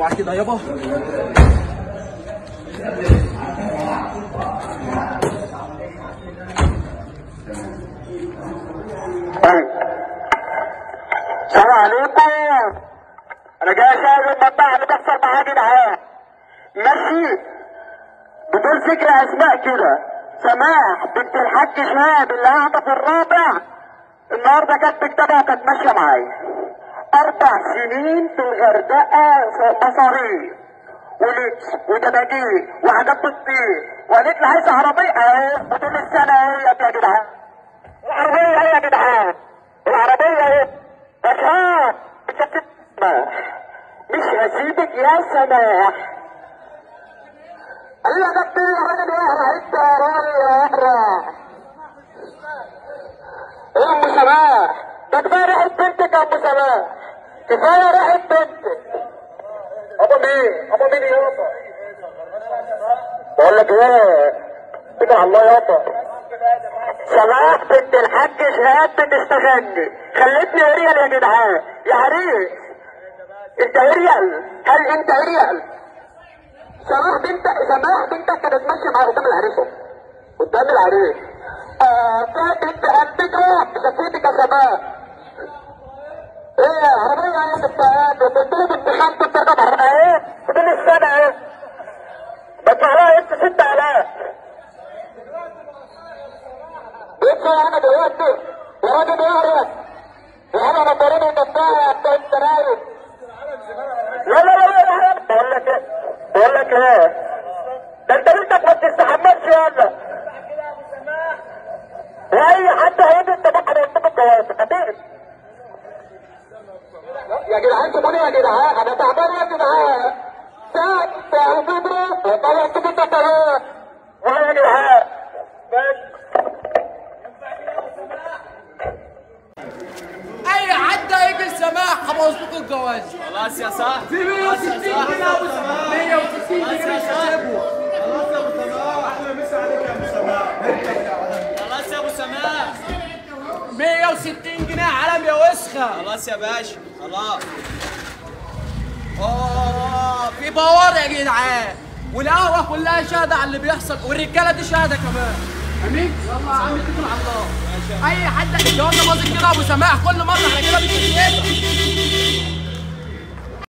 اوعى كده يابا السلام عليكم انا جاي اشاهد المطبعة اللي بتحصل معايا يا جدعان ماشي بدون ذكر اسماء كده سماح بنت الحاج شهاب اللي قاعده في الرابع النهارده كانت مكتبها وكانت ماشيه معايا اربع سنين في الغردقه مصاريف ولبس ودباديل وحاجات بتطير وقالت لي عايزه عربيه اهي بدون السنه اهي يا جدعان العربيه اهي يا جدعان العربيه اهي يا شهاب مش هتسمح مش هسيبك يا سماح قال لي يا كابتن يا راجل يا اهلا انت يا راجل يا اهلا ايه يا ام سماح ده كفايه ريحه بنتك يا ام سماح كفايه ريحه بنتك ابو مين ابو مين يابا بقول لك ايه اتكل على الله يابا سماح بنت الحاج شهاب بتستغني خلتني اريال يا جدعان يا عريس انت اريال هل انت اريال سماح بنت سماح بنتك كانت ماشيه معايا قدام العريس أهو. قدام العريس اه فاتت قدك شفتك يا سماح ايه عربية ايه انت قلت له بنت خالتي بتركب عربية ايه فضل السنة ايه بدفع لها انت ست الاف بيدفع انا دلوقتي يا راجل يا راجل يا انا مطاريني دفاع بتاع السراير لا لا لا لا لا بقول لك ايه بقول لك ايه ده انت بنتك ما بتستحملش يلا واي حد هيجي انت بقى هيطلب الجواز خطير يا جدعان سيبوني يا جدعان انا تعبان يا جدعان ساعة يا بدري وطلع تجيب الطيارة يا جدعان اي حد هيجي السماح هبوظ لكم الجواز خلاص يا صاحبي في 160 جنيه ابو سماح 160 جنيه مش هسيبه خلاص يا ابو سماح 160 جنيه علم يا وسخه خلاص يا باشا خلاص اه في بوار يا جدعان والقهوه كلها شاهده على اللي بيحصل والرجاله دي شاهده كمان امين يلا يا عم اتكل على الله اي حد الجواز باظت كده ابو سماح كل مره على كده بتتقلب